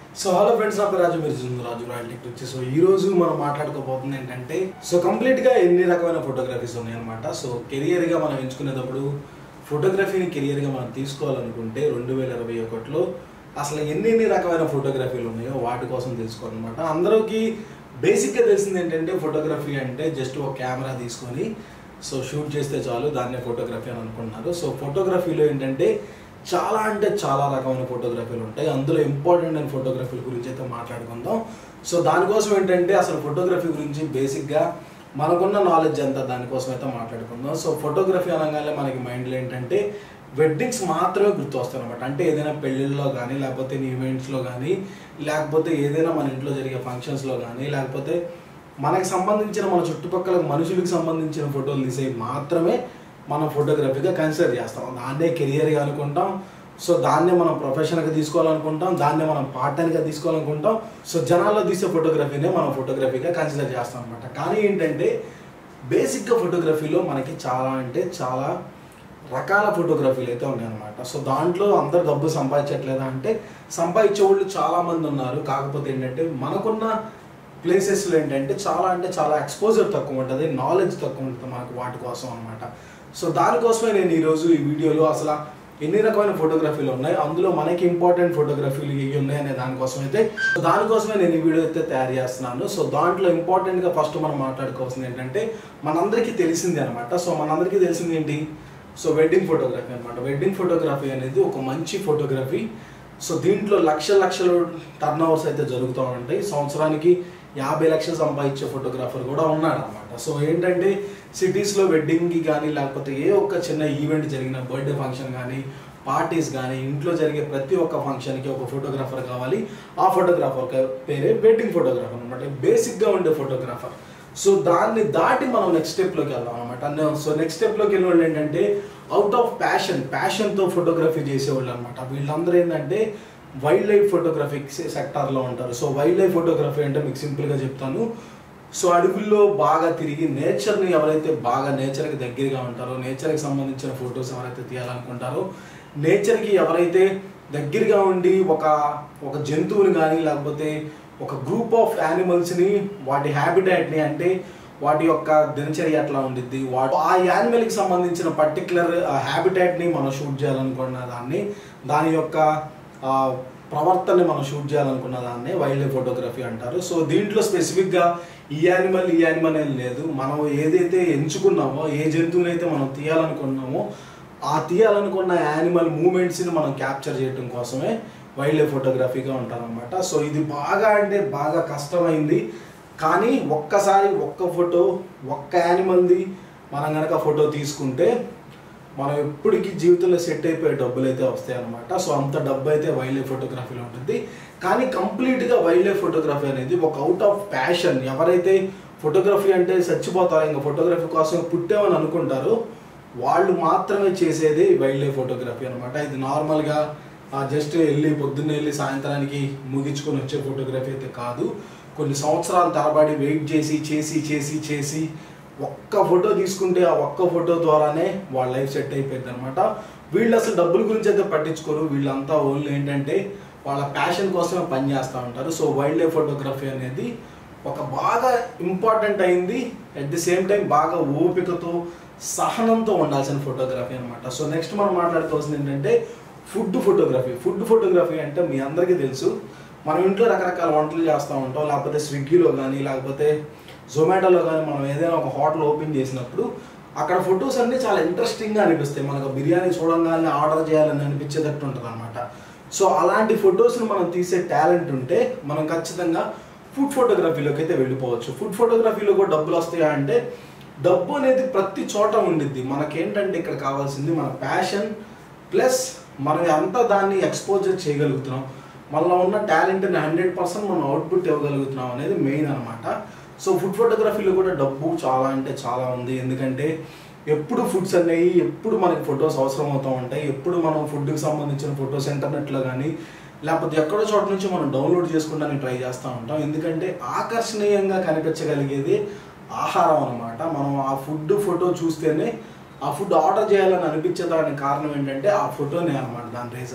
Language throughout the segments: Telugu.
సో హలో ఫ్రెండ్స్ నా పేరు రాజు మీరు చూస్తుంది రాజు రాయల్ టెక్ వచ్చి సో ఈ రోజు మనం మాట్లాడుకోబోతుంది ఏంటంటే సో కంప్లీట్ గా ఎన్ని రకమైన ఫోటోగ్రఫీస్ ఉన్నాయన్నమాట సో కెరియర్ గా మనం ఎంచుకునేటప్పుడు ఫోటోగ్రఫీని కెరియర్ గా మనం తీసుకోవాలనుకుంటే రెండు వేల ఇరవై ఒకటిలో అసలు ఎన్ని ఎన్ని రకమైన ఫోటోగ్రఫీలు ఉన్నాయో వాటి కోసం తెలుసుకోవాలన్నమాట అందరికీ బేసిక్గా తెలిసింది ఏంటంటే ఫోటోగ్రఫీ అంటే జస్ట్ ఒక కెమెరా తీసుకొని సో షూట్ చేస్తే చాలు దాన్నే ఫోటోగ్రఫీ అని అనుకుంటున్నారు సో ఫోటోగ్రఫీలో ఏంటంటే చాలా అంటే చాలా రకమైన ఫోటోగ్రఫీలు ఉంటాయి అందులో ఇంపార్టెంట్ అయిన ఫోటోగ్రఫీల గురించి అయితే మాట్లాడుకుందాం సో దానికోసం ఏంటంటే అసలు ఫోటోగ్రఫీ గురించి బేసిక్గా మనకున్న నాలెడ్జ్ అంతా దానికోసం అయితే మాట్లాడుకుందాం సో ఫోటోగ్రఫీ అనగానే మనకి మైండ్లో ఏంటంటే వెడ్డింగ్స్ మాత్రమే గుర్తు వస్తాయి అనమాట అంటే ఏదైనా పెళ్ళిళ్ళలో కానీ లేకపోతే ఈవెంట్స్లో కానీ లేకపోతే ఏదైనా మన ఇంట్లో జరిగే ఫంక్షన్స్లో కానీ లేకపోతే మనకి సంబంధించిన మన చుట్టుపక్కల మనుషులకు సంబంధించిన ఫోటోలు తీసే మాత్రమే మనం ఫోటోగ్రఫీగా కన్సిడర్ చేస్తాం దాన్నే కెరియర్గా అనుకుంటాం సో దాన్నే మనం ప్రొఫెషన్గా తీసుకోవాలనుకుంటాం దాన్నే మనం పార్ట్ టైంగా తీసుకోవాలనుకుంటాం సో జనాల్లో తీసే ఫోటోగ్రఫీనే మనం ఫోటోగ్రఫీగా కన్సిడర్ చేస్తాం అనమాట కానీ ఏంటంటే బేసిక్గా ఫోటోగ్రఫీలో మనకి చాలా అంటే చాలా రకాల ఫోటోగ్రఫీలు అయితే ఉన్నాయన్నమాట సో దాంట్లో అందరు డబ్బు సంపాదించట్లేదా అంటే సంపాదించే వాళ్ళు చాలా మంది ఉన్నారు కాకపోతే ఏంటంటే మనకున్న ప్లేసెస్లో ఏంటంటే చాలా అంటే చాలా ఎక్స్పోజర్ తక్కువ ఉంటుంది నాలెడ్జ్ తక్కువ ఉంటుంది మనకు వాటి కోసం అనమాట సో దానికోసమే నేను ఈరోజు ఈ వీడియోలో అసలు ఎన్ని రకమైన ఫోటోగ్రఫీలు ఉన్నాయి అందులో మనకి ఇంపార్టెంట్ ఫోటోగ్రఫీలు ఏ ఉన్నాయి అనే దానికోసం అయితే సో దానికోసమే నేను ఈ వీడియో అయితే తయారు చేస్తున్నాను సో దాంట్లో ఇంపార్టెంట్గా ఫస్ట్ మనం మాట్లాడుకోవాల్సింది ఏంటంటే మనందరికీ తెలిసింది అనమాట సో మనందరికీ తెలిసింది ఏంటి సో వెడ్డింగ్ ఫోటోగ్రఫీ అనమాట వెడ్డింగ్ ఫోటోగ్రఫీ అనేది ఒక మంచి ఫోటోగ్రఫీ సో దీంట్లో లక్ష లక్షలు టర్న్ ఓవర్స్ అయితే జరుగుతూ ఉంటాయి సంవత్సరానికి యాభై లక్షలు సంపాదించే ఫోటోగ్రాఫర్ కూడా ఉన్నాడు అనమాట సో ఏంటంటే సిటీస్లో వెడ్డింగ్కి కానీ లేకపోతే ఏ ఒక్క చిన్న ఈవెంట్ జరిగిన బర్త్డే ఫంక్షన్ కానీ పార్టీస్ కానీ ఇంట్లో జరిగే ప్రతి ఒక్క ఫంక్షన్కి ఒక ఫోటోగ్రాఫర్ కావాలి ఆ ఫోటోగ్రాఫర్ పేరే వెడ్డింగ్ ఫోటోగ్రాఫర్ అనమాట బేసిక్గా ఉండే ఫోటోగ్రాఫర్ సో దాన్ని దాటి మనం నెక్స్ట్ స్టెప్లోకి వెళ్దాం అనమాట సో నెక్స్ట్ స్టెప్లోకి వెళ్ళిన వాళ్ళు ఏంటంటే అవుట్ ఆఫ్ ప్యాషన్ ప్యాషన్తో ఫోటోగ్రఫీ చేసేవాళ్ళు అనమాట వీళ్ళందరూ ఏంటంటే వైల్డ్ లైఫ్ ఫోటోగ్రఫీ సెక్టార్లో ఉంటారు సో వైల్డ్ లైఫ్ ఫోటోగ్రఫీ అంటే మీకు సింపుల్గా చెప్తాను సో అడవుల్లో బాగా తిరిగి నేచర్ని ఎవరైతే బాగా నేచర్కి దగ్గరగా ఉంటారో నేచర్కి సంబంధించిన ఫొటోస్ ఎవరైతే తీయాలనుకుంటారో నేచర్కి ఎవరైతే దగ్గరగా ఉండి ఒక ఒక జంతువుని కానీ లేకపోతే ఒక గ్రూప్ ఆఫ్ యానిమల్స్ని వాటి హ్యాబిటాట్ని అంటే వాటి యొక్క దినచర్య ఎట్లా ఉండిద్ది వాటి ఆ యానిమల్కి సంబంధించిన పర్టికులర్ హ్యాబిటాట్ని మనం షూట్ చేయాలనుకున్న దాన్ని దాని యొక్క ఆ, ప్రవర్తనని మనం షూట్ చేయాలనుకున్న దాన్ని వైల్డ్ లైఫ్ ఫోటోగ్రఫీ అంటారు సో దీంట్లో స్పెసిఫిక్గా ఈ యానిమల్ ఈ యానిమల్ అని లేదు మనం ఏదైతే ఎంచుకున్నామో ఏ జంతువుని అయితే మనం తీయాలనుకున్నామో ఆ తీయాలనుకున్న యానిమల్ మూమెంట్స్ని మనం క్యాప్చర్ చేయడం కోసమే వైల్డ్ లైఫ్ ఫోటోగ్రఫీగా ఉంటారనమాట సో ఇది బాగా అంటే బాగా కష్టమైంది కానీ ఒక్కసారి ఒక్క ఫోటో ఒక్క యానిమల్ది మనం కనుక ఫోటో తీసుకుంటే మనం ఎప్పటికీ జీవితంలో సెట్ అయిపోయే డబ్బులు అయితే వస్తాయి అనమాట సో అంత డబ్బు అయితే వైల్డ్ లైఫ్ ఫోటోగ్రఫీలో ఉంటుంది కానీ కంప్లీట్గా వైల్డ్ లైఫ్ ఫోటోగ్రఫీ అనేది ఒక అవుట్ ఆఫ్ ప్యాషన్ ఎవరైతే ఫోటోగ్రఫీ అంటే చచ్చిపోతారో ఇంకా ఫోటోగ్రఫీ కోసం పుట్టామని అనుకుంటారో వాళ్ళు మాత్రమే చేసేది వైల్డ్ లైఫ్ ఫోటోగ్రఫీ అనమాట ఇది నార్మల్గా జస్ట్ వెళ్ళి పొద్దున్నే వెళ్ళి సాయంత్రానికి ముగించుకొని వచ్చే ఫోటోగ్రఫీ అయితే కాదు కొన్ని సంవత్సరాల తరబడి వెయిట్ చేసి చేసి చేసి చేసి ఒక్క ఫోటో తీసుకుంటే ఆ ఒక్క ఫోటో ద్వారానే వాళ్ళ లైఫ్ సెట్ అయిపోయింది అనమాట వీళ్ళు అసలు డబ్బుల గురించి అయితే పట్టించుకోరు వీళ్ళంతా ఓన్లీ ఏంటంటే వాళ్ళ ప్యాషన్ కోసమే పనిచేస్తూ ఉంటారు సో వైల్డ్ లైఫ్ ఫోటోగ్రఫీ అనేది ఒక బాగా ఇంపార్టెంట్ అయింది అట్ ది సేమ్ టైం బాగా ఓపికతో సహనంతో ఉండాల్సిన ఫోటోగ్రఫీ అనమాట సో నెక్స్ట్ మనం మాట్లాడుకోవాల్సింది ఏంటంటే ఫుడ్ ఫోటోగ్రఫీ ఫుడ్ ఫోటోగ్రఫీ అంటే మీ అందరికీ తెలుసు మనం ఇంట్లో రకరకాల వంటలు చేస్తూ ఉంటాం లేకపోతే స్విగ్గీలో కానీ లేకపోతే జొమాటోలో కానీ మనం ఏదైనా ఒక హోటల్ ఓపెన్ చేసినప్పుడు అక్కడ ఫొటోస్ అన్నీ చాలా ఇంట్రెస్టింగ్గా అనిపిస్తాయి మనకు బిర్యానీ చూడంగానే ఆర్డర్ చేయాలని అనిపించేటట్టు ఉంటుంది అనమాట సో అలాంటి ఫొటోస్ని మనం తీసే టాలెంట్ ఉంటే మనం ఖచ్చితంగా ఫుడ్ ఫోటోగ్రఫీలోకి అయితే వెళ్ళిపోవచ్చు ఫుడ్ ఫోటోగ్రఫీలో కూడా డబ్బులు వస్తాయా అంటే డబ్బు అనేది ప్రతి చోట ఉండిద్ది మనకేంటంటే ఇక్కడ కావాల్సింది మన ప్యాషన్ ప్లస్ మనం అంతా దాన్ని ఎక్స్పోజర్ చేయగలుగుతున్నాం మనలో ఉన్న టాలెంట్ని హండ్రెడ్ పర్సెంట్ మనం అవుట్పుట్ ఇవ్వగలుగుతున్నాం అనేది మెయిన్ అనమాట సో ఫుడ్ ఫోటోగ్రఫీలో కూడా డబ్బు చాలా అంటే చాలా ఉంది ఎందుకంటే ఎప్పుడు ఫుడ్స్ అనేవి ఎప్పుడు మనకి ఫొటోస్ అవసరం అవుతూ ఉంటాయి ఎప్పుడు మనం ఫుడ్కి సంబంధించిన ఫొటోస్ ఇంటర్నెట్లో కానీ లేకపోతే ఎక్కడో చోట నుంచి మనం డౌన్లోడ్ చేసుకోవడానికి ట్రై చేస్తూ ఉంటాం ఎందుకంటే ఆకర్షణీయంగా కనిపించగలిగేది ఆహారం అనమాట మనం ఆ ఫుడ్ ఫోటో చూస్తేనే ఆ ఫుడ్ ఆర్డర్ చేయాలని అనిపించేదానికి కారణం ఏంటంటే ఆ ఫోటోనే అనమాట దాని రీజన్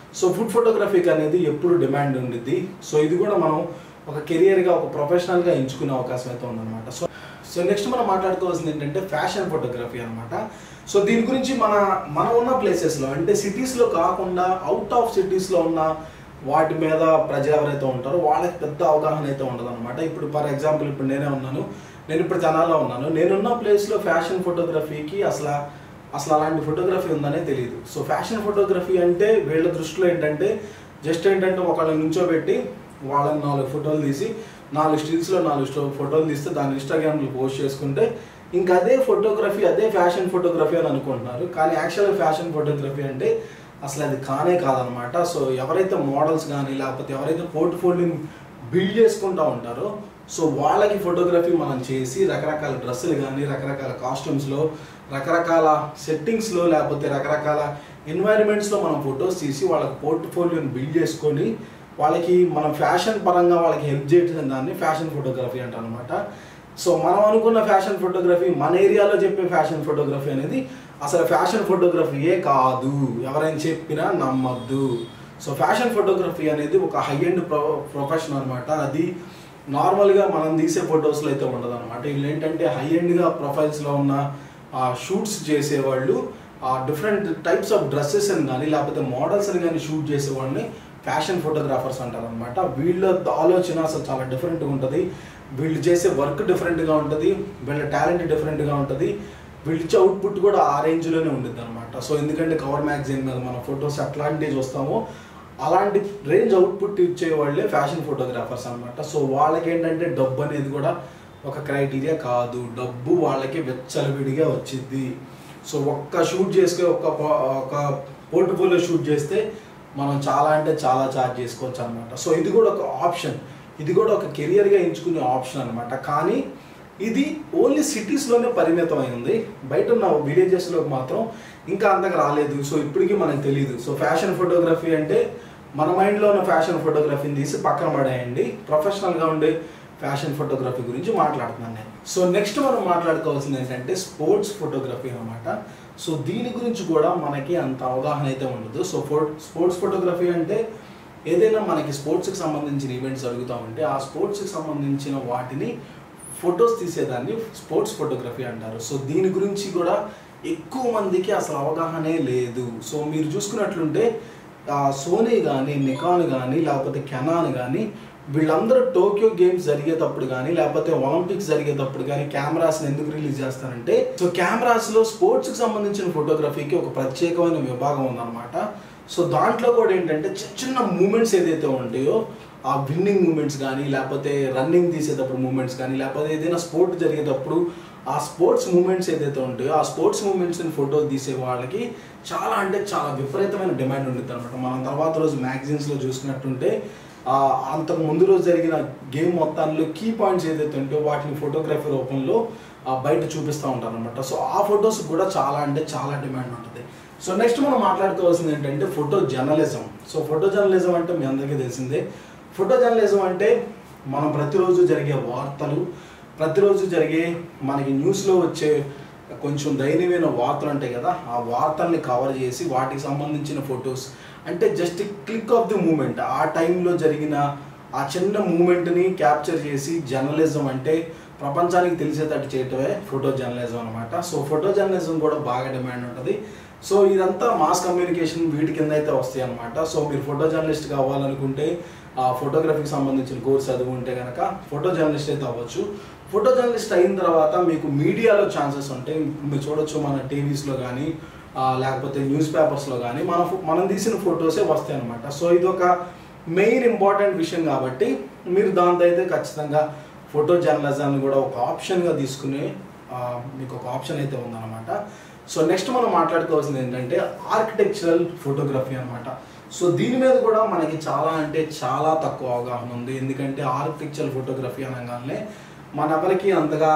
సో ఫుడ్ ఫోటోగ్రఫీకి అనేది ఎప్పుడు డిమాండ్ ఉండిద్ది సో ఇది కూడా మనం ఒక కెరియర్గా ఒక ప్రొఫెషనల్గా ఎంచుకునే అవకాశం అయితే ఉందన్నమాట సో సో నెక్స్ట్ మనం మాట్లాడుకోవాల్సింది ఏంటంటే ఫ్యాషన్ ఫోటోగ్రఫీ అనమాట సో దీని గురించి మన మనం ఉన్న ప్లేసెస్లో అంటే సిటీస్లో కాకుండా అవుట్ ఆఫ్ సిటీస్లో ఉన్న వాటి మీద ప్రజలు ఎవరైతే ఉంటారో వాళ్ళకి పెద్ద అవగాహన అయితే ఉండదు అనమాట ఇప్పుడు ఫర్ ఎగ్జాంపుల్ ఇప్పుడు నేనే ఉన్నాను నేను ఇప్పుడు తెనాల్లో ఉన్నాను నేనున్న ప్లేస్లో ఫ్యాషన్ ఫోటోగ్రఫీకి అసలు అసలు అలాంటి ఫోటోగ్రఫీ ఉందనే తెలియదు సో ఫ్యాషన్ ఫోటోగ్రఫీ అంటే వీళ్ళ దృష్టిలో ఏంటంటే జస్ట్ ఏంటంటే ఒకళ్ళని నుంచోబెట్టి వాళ్ళని నాలుగు ఫోటోలు తీసి నాలుగు స్టిల్స్లో నాలుగు స్టో ఫోటోలు తీస్తే దాన్ని ఇన్స్టాగ్రామ్లో పోస్ట్ చేసుకుంటే ఇంకా అదే ఫోటోగ్రఫీ అదే ఫ్యాషన్ ఫోటోగ్రఫీ అని అనుకుంటున్నారు కానీ యాక్చువల్గా ఫ్యాషన్ ఫోటోగ్రఫీ అంటే అసలు అది కానే కాదనమాట సో ఎవరైతే మోడల్స్ కానీ లేకపోతే ఎవరైతే పోర్ట్ఫోలియోని బిల్డ్ చేసుకుంటూ ఉంటారో సో వాళ్ళకి ఫోటోగ్రఫీ మనం చేసి రకరకాల డ్రెస్సులు కానీ రకరకాల కాస్ట్యూమ్స్లో రకరకాల సెట్టింగ్స్లో లేకపోతే రకరకాల ఎన్వైరన్మెంట్స్లో మనం ఫొటోస్ తీసి వాళ్ళకి పోర్ట్ఫోలియోని బిల్డ్ చేసుకొని వాళ్ళకి మనం ఫ్యాషన్ పరంగా వాళ్ళకి హెల్ప్ చేయడం దాన్ని ఫ్యాషన్ ఫోటోగ్రఫీ అంటారు అనమాట సో మనం అనుకున్న ఫ్యాషన్ ఫోటోగ్రఫీ మన ఏరియాలో చెప్పే ఫ్యాషన్ ఫోటోగ్రఫీ అనేది అసలు ఫ్యాషన్ ఫోటోగ్రఫీయే కాదు ఎవరైనా చెప్పినా నమ్మద్దు సో ఫ్యాషన్ ఫోటోగ్రఫీ అనేది ఒక హై ఎండ్ ప్రొ ప్రొఫెషన్ అనమాట అది నార్మల్గా మనం తీసే ఫొటోస్లో అయితే ఉండదు అనమాట వీళ్ళు ఏంటంటే హై ఎండ్గా ప్రొఫైల్స్లో ఉన్న షూట్స్ చేసేవాళ్ళు డిఫరెంట్ టైప్స్ ఆఫ్ డ్రెస్సెస్ అని కానీ లేకపోతే మోడల్స్ అని కానీ షూట్ చేసేవాళ్ళని ఫ్యాషన్ ఫోటోగ్రాఫర్స్ అంటారు అనమాట వీళ్ళ ఆలోచన అసలు చాలా డిఫరెంట్గా ఉంటుంది వీళ్ళు చేసే వర్క్ డిఫరెంట్గా ఉంటుంది వీళ్ళ టాలెంట్ డిఫరెంట్గా ఉంటుంది వీళ్ళు ఇచ్చే అవుట్పుట్ కూడా ఆ రేంజ్లోనే ఉంటుంది అనమాట సో ఎందుకంటే కవర్ మ్యాగజైన్ మీద మన ఫొటోస్ అట్లాంటివి చూస్తామో అలాంటి రేంజ్ అవుట్పుట్ ఇచ్చే వాళ్ళే ఫ్యాషన్ ఫోటోగ్రాఫర్స్ అనమాట సో వాళ్ళకి ఏంటంటే డబ్బు అనేది కూడా ఒక క్రైటీరియా కాదు డబ్బు వాళ్ళకి వెచ్చలవిడిగా వచ్చింది సో ఒక్క షూట్ చేస్తే ఒక్క పో- ఒక పోర్ట్ఫోలియో షూట్ చేస్తే మనం చాలా అంటే చాలా ఛార్జ్ చేసుకోవచ్చు అనమాట సో ఇది కూడా ఒక ఆప్షన్ ఇది కూడా ఒక కెరియర్గా ఎంచుకునే ఆప్షన్ అనమాట కానీ ఇది ఓన్లీ సిటీస్లోనే పరిమితం అయింది బయట ఉన్న విలేజెస్లోకి మాత్రం ఇంకా అంతగా రాలేదు సో ఇప్పటికీ మనకు తెలియదు సో ఫ్యాషన్ ఫోటోగ్రఫీ అంటే మన మైండ్లో ఉన్న ఫ్యాషన్ ఫోటోగ్రఫీని తీసి పక్కన పడేయండి ప్రొఫెషనల్గా ఉండే ఫ్యాషన్ ఫోటోగ్రఫీ గురించి మాట్లాడుతున్నాను నేను సో నెక్స్ట్ మనం మాట్లాడుకోవాల్సింది ఏంటంటే స్పోర్ట్స్ ఫోటోగ్రఫీ అనమాట సో దీని గురించి కూడా మనకి అంత అవగాహన అయితే ఉండదు సో ఫో స్పోర్ట్స్ ఫోటోగ్రఫీ అంటే ఏదైనా మనకి స్పోర్ట్స్కి సంబంధించిన ఈవెంట్స్ జరుగుతూ ఉంటే ఆ స్పోర్ట్స్కి సంబంధించిన వాటిని ఫొటోస్ తీసేదాన్ని స్పోర్ట్స్ ఫోటోగ్రఫీ అంటారు సో దీని గురించి కూడా ఎక్కువ మందికి అసలు అవగాహనే లేదు సో మీరు చూసుకున్నట్లుంటే ఆ, సోనీ కానీ నికాన్ కానీ లేకపోతే కెనాన్ కానీ వీళ్ళందరూ టోక్యో గేమ్స్ జరిగేటప్పుడు కానీ లేకపోతే ఒలింపిక్స్ జరిగేటప్పుడు కానీ కెమెరాస్ని ఎందుకు రిలీజ్ చేస్తారంటే సో కెమెరాస్లో స్పోర్ట్స్కి సంబంధించిన ఫోటోగ్రఫీకి ఒక ప్రత్యేకమైన విభాగం ఉందన్నమాట సో దాంట్లో కూడా ఏంటంటే చిన్న చిన్న మూమెంట్స్ ఏదైతే ఉంటాయో ఆ విన్నింగ్ మూమెంట్స్ కానీ లేకపోతే రన్నింగ్ తీసేటప్పుడు మూమెంట్స్ కానీ లేకపోతే ఏదైనా స్పోర్ట్ జరిగేటప్పుడు ఆ స్పోర్ట్స్ మూమెంట్స్ ఏదైతే ఉంటాయో ఆ స్పోర్ట్స్ మూమెంట్స్ని ఫోటో తీసే వాళ్ళకి చాలా అంటే చాలా విపరీతమైన డిమాండ్ ఉంటుంది అనమాట మనం తర్వాత రోజు మ్యాగజైన్స్లో చూసుకున్నట్టుంటే ఆ, అంతకు ముందు రోజు జరిగిన గేమ్ మొత్తాల్లో కీ పాయింట్స్ ఏదైతే ఉంటాయో వాటిని ఫోటోగ్రఫీ రూపంలో ఆ, బయట చూపిస్తూ ఉంటారు అనమాట సో ఆ ఫొటోస్ కూడా చాలా అంటే చాలా డిమాండ్ ఉంటుంది సో నెక్స్ట్ మనం మాట్లాడుకోవాల్సింది ఏంటంటే photo journalism so photo journalism అంటే మీ అందరికీ తెలిసిందే ఫోటో జర్నలిజం అంటే మనం ప్రతిరోజు జరిగే వార్తలు ప్రతిరోజు జరిగే మనకి న్యూస్లో వచ్చే కొంచెం దైన్యమైన వార్తలు ఉంటాయి కదా ఆ వార్తల్ని కవర్ చేసి వాటికి సంబంధించిన ఫొటోస్ అంటే just click of the moment ఆ టైంలో జరిగిన ఆ చిన్న మూమెంట్ని క్యాప్చర్ చేసి జర్నలిజం అంటే ప్రపంచానికి తెలిసేటట్టు చేయటమే ఫోటో జర్నలిజం అనమాట సో ఫోటో జర్నలిజం కూడా బాగా డిమాండ్ ఉంటుంది సో ఇదంతా మాస్ కమ్యూనికేషన్ వీటి కింద అయితే వస్తాయి అనమాట సో మీరు ఫోటో జర్నలిస్ట్ కావాలనుకుంటే ఆ ఫోటోగ్రఫీకి సంబంధించిన కోర్స్ చదువు ఉంటే కనుక ఫోటో జర్నలిస్ట్ అయితే అవ్వచ్చు ఫోటో జర్నలిస్ట్ అయిన తర్వాత మీకు మీడియాలో ఛాన్సెస్ ఉంటాయి మీరు చూడొచ్చు మన టీవీస్లో కానీ లేకపోతే న్యూస్ పేపర్స్లో కానీ మన ఫో- మనం తీసిన ఫొటోసే వస్తాయి అనమాట సో ఇది ఒక మెయిన్ ఇంపార్టెంట్ విషయం కాబట్టి మీరు దాంతో అయితే ఖచ్చితంగా ఫోటో జర్నలిజాన్ని కూడా ఒక ఆప్షన్గా తీసుకునే ఆ, మీకు ఒక ఆప్షన్ అయితే ఉందన్నమాట సో నెక్స్ట్ మనం మాట్లాడుకోవాల్సింది ఏంటంటే ఆర్కిటెక్చరల్ ఫోటోగ్రఫీ అనమాట సో దీని మీద కూడా మనకి చాలా అంటే చాలా తక్కువ అవగాహన ఉంది ఎందుకంటే ఆర్కిటెక్చరల్ ఫోటోగ్రఫీ అనగానే మనెవరికి అంతగా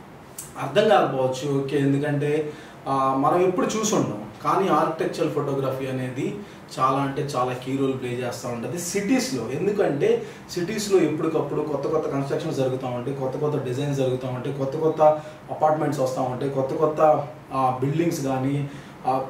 అర్థం కాకపోవచ్చు ఓకే ఎందుకంటే ఆ, మనం ఎప్పుడు చూసుండం కానీ ఆర్కిటెక్చరల్ ఫోటోగ్రఫీ అనేది చాలా అంటే చాలా కీ రోల్ ప్లే చేస్తూ ఉంటుంది సిటీస్లో ఎందుకంటే సిటీస్లో ఎప్పటికప్పుడు కొత్త కొత్త కన్స్ట్రక్షన్స్ జరుగుతూ ఉంటాయి కొత్త కొత్త డిజైన్స్ జరుగుతూ ఉంటాయి కొత్త కొత్త అపార్ట్మెంట్స్ వస్తూ ఉంటాయి కొత్త కొత్త బిల్డింగ్స్ కానీ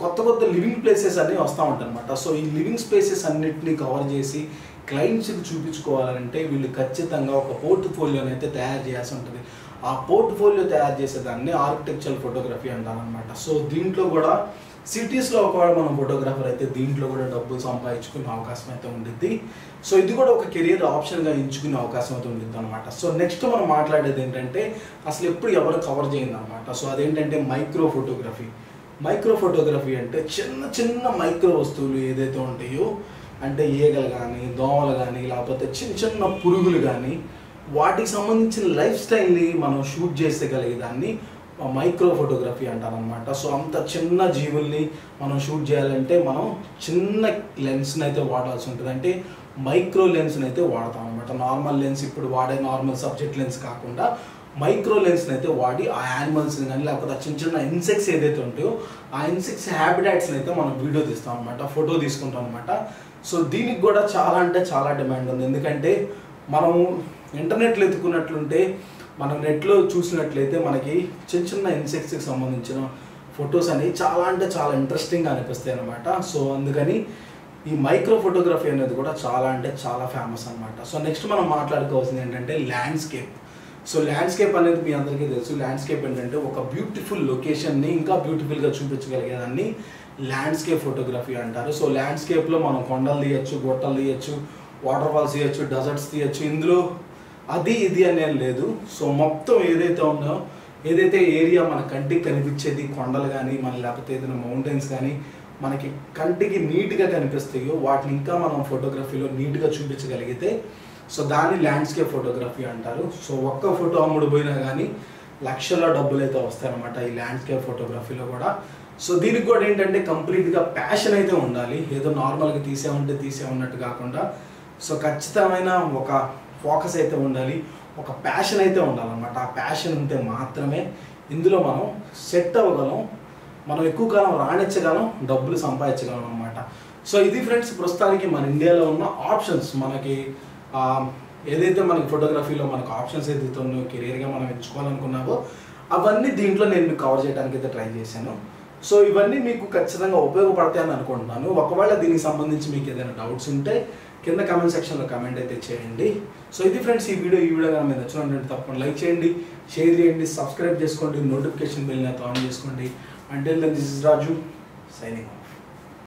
కొత్త కొత్త లివింగ్ ప్లేసెస్ అన్నీ వస్తూ ఉంటాయి అనమాట సో ఈ లివింగ్ స్పేసెస్ అన్నిటిని కవర్ చేసి క్లయింట్స్కి చూపించుకోవాలంటే వీళ్ళు ఖచ్చితంగా ఒక పోర్ట్ఫోలియోని అయితే తయారు చేయాల్సి ఉంటుంది ఆ పోర్ట్ఫోలియో తయారు చేసేదాన్ని ఆర్కిటెక్చరల్ ఫోటోగ్రఫీ అంటారనమాట సో దీంట్లో కూడా సిటీస్లో ఒకవేళ మనం ఫోటోగ్రాఫర్ అయితే దీంట్లో కూడా డబ్బులు సంపాదించుకునే అవకాశం అయితే ఉండిద్ది సో ఇది కూడా ఒక కెరియర్ ఆప్షన్గా ఎంచుకునే అవకాశం అయితే ఉండిద్ది అనమాట సో నెక్స్ట్ మనం మాట్లాడేది ఏంటంటే అసలు ఎప్పుడు ఎవరు కవర్ చేయండి అనమాట సో అదేంటంటే మైక్రో ఫోటోగ్రఫీ మైక్రో ఫోటోగ్రఫీ అంటే చిన్న చిన్న మైక్రో వస్తువులు ఏదైతే ఉంటాయో అంటే ఈగలు కానీ దోమలు కానీ లేకపోతే చిన్న చిన్న పురుగులు కానీ వాటికి సంబంధించిన లైఫ్ స్టైల్ని మనం షూట్ చేసేగలిగే దాన్ని మైక్రో ఫోటోగ్రఫీ అంటారనమాట సో అంత చిన్న జీవుల్ని మనం షూట్ చేయాలంటే మనం చిన్న లెన్స్ని అయితే వాడాల్సి ఉంటుంది అంటే మైక్రో లెన్స్ని అయితే వాడతాం అనమాట నార్మల్ లెన్స్ ఇప్పుడు వాడే నార్మల్ సబ్జెక్ట్ లెన్స్ కాకుండా మైక్రో లెన్స్ని అయితే వాడి ఆ యానిమల్స్ని కానీ లేకపోతే ఆ చిన్న చిన్న ఇన్సెక్ట్స్ ఏదైతే ఉంటాయో ఆ ఇన్సెక్ట్స్ హ్యాబిటాట్స్ని అయితే మనం వీడియో తీస్తాం అనమాట ఫోటో తీసుకుంటాం అనమాట సో దీనికి కూడా చాలా అంటే చాలా డిమాండ్ ఉంది ఎందుకంటే మనము ఇంటర్నెట్లో ఎత్తుకున్నట్లుంటే మనం నెట్లో చూసినట్లయితే మనకి చిన్న చిన్న ఇన్సెక్ట్స్కి సంబంధించిన ఫొటోస్ అనేవి చాలా అంటే చాలా ఇంట్రెస్టింగ్గా అనిపిస్తాయి అనమాట సో అందుకని ఈ మైక్రో ఫోటోగ్రఫీ అనేది కూడా చాలా అంటే చాలా ఫేమస్ అనమాట సో నెక్స్ట్ మనం మాట్లాడుకోవాల్సింది ఏంటంటే ల్యాండ్స్కేప్ సో ల్యాండ్స్కేప్ అనేది మీ అందరికీ తెలుసు ల్యాండ్స్కేప్ ఏంటంటే ఒక బ్యూటిఫుల్ లొకేషన్ని ఇంకా బ్యూటిఫుల్గా చూపించగలిగేదాన్ని ల్యాండ్స్కేప్ ఫోటోగ్రఫీ అంటారు సో ల్యాండ్స్కేప్లో మనం కొండలు తీయచ్చు గుట్టలు తీయచ్చు వాటర్ ఫాల్స్ తీయచ్చు డెజర్ట్స్ తీయచ్చు ఇందులో అది ఇది అనేది లేదు సో మొత్తం ఏదైతే ఉందో ఏదైతే ఏరియా మన కంటికి కనిపించేది కొండలు కానీ మన లేకపోతే ఏదైనా మౌంటైన్స్ కానీ మనకి కంటికి నీట్గా కనిపిస్తాయో వాటిని ఇంకా మనం ఫోటోగ్రఫీలో నీట్గా చూపించగలిగితే సో దాన్ని ల్యాండ్స్కేప్ ఫోటోగ్రఫీ అంటారు సో ఒక్క ఫోటో అమ్ముడు పోయినా కానీ లక్షల డబ్బులు అయితే వస్తాయన్నమాట ఈ ల్యాండ్స్కేప్ ఫోటోగ్రఫీలో కూడా సో దీనికి కూడా ఏంటంటే కంప్లీట్గా ప్యాషన్ అయితే ఉండాలి ఏదో నార్మల్గా తీసేమంటే తీసేమన్నట్టు కాకుండా సో ఖచ్చితమైన ఒక ఫోకస్ అయితే ఉండాలి ఒక ప్యాషన్ అయితే ఉండాలన్నమాట ఆ ప్యాషన్ ఉంటే మాత్రమే ఇందులో మనం సెట్ అవ్వగలం మనం ఎక్కువ కాలం రాణించగలం డబ్బులు సంపాదించగలం అనమాట సో ఇది ఫ్రెండ్స్ ప్రస్తుతానికి మన ఇండియాలో ఉన్న ఆప్షన్స్ మనకి ఆ, ఏదైతే మనకి ఫోటోగ్రఫీలో మనకు ఆప్షన్స్ ఏదైతే ఉన్నాయో కెరీర్గా మనం ఎంచుకోవాలనుకున్నావో అవన్నీ దీంట్లో నేను మీకు కవర్ చేయడానికి అయితే ట్రై చేశాను సో ఇవన్నీ మీకు ఖచ్చితంగా ఉపయోగపడతాయని అనుకుంటున్నాను ఒకవేళ దీనికి సంబంధించి మీకు ఏదైనా డౌట్స్ ఉంటే కింద కమెంట్ సెక్షన్లో కమెంట్ అయితే చేయండి సో ఇది ఫ్రెండ్స్ ఈ వీడియో ఈ వీడియో కానీ మీరు నచ్చినట్టు తప్పకుండా లైక్ చేయండి షేర్ చేయండి సబ్స్క్రైబ్ చేసుకోండి నోటిఫికేషన్ బిల్ని అయితే ఆన్ చేసుకోండి until then this is Raju signing